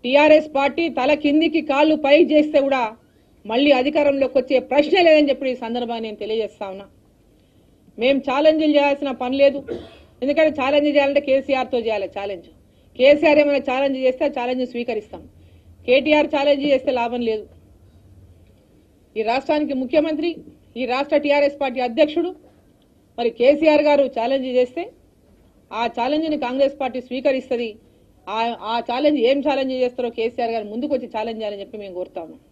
TRS party తల కిందికి కాళ్ళు పై చేస్తే కూడా మళ్ళీ అధికారంలోకి వచ్చే ప్రశ్న లేదని చెప్పి ఈ సందర్భాన్ని నేను తెలియజేస్తా ఉన్నా మేము ఛాలెంజ్లు చేయాల్సిన పని లేదు ఎందుకంటే ఛాలెంజ్ చేయాలంటే కేసీఆర్తో చేయాలి ఛాలెంజ్ కేసీఆర్ ఏమైనా ఛాలెంజ్ చేస్తే ఆ ఛాలెంజ్ స్వీకరిస్తాం కేటీఆర్ ఛాలెంజ్ చేస్తే లాభం లేదు ఈ రాష్ట్రానికి ముఖ్యమంత్రి ఈ రాష్ట్ర టీఆర్ఎస్ పార్టీ అధ్యక్షుడు మరి కేసీఆర్ గారు ఛాలెంజ్ చేస్తే ఆ ఛాలెంజ్ని కాంగ్రెస్ పార్టీ స్వీకరిస్తుంది ఆ ఆ ఛాలెంజ్ ఏం ఛాలెంజ్ చేస్తారో కేసీఆర్ గారు ముందుకు వచ్చి ఛాలెంజ్ చేయాలని చెప్పి మేము కోరుతాము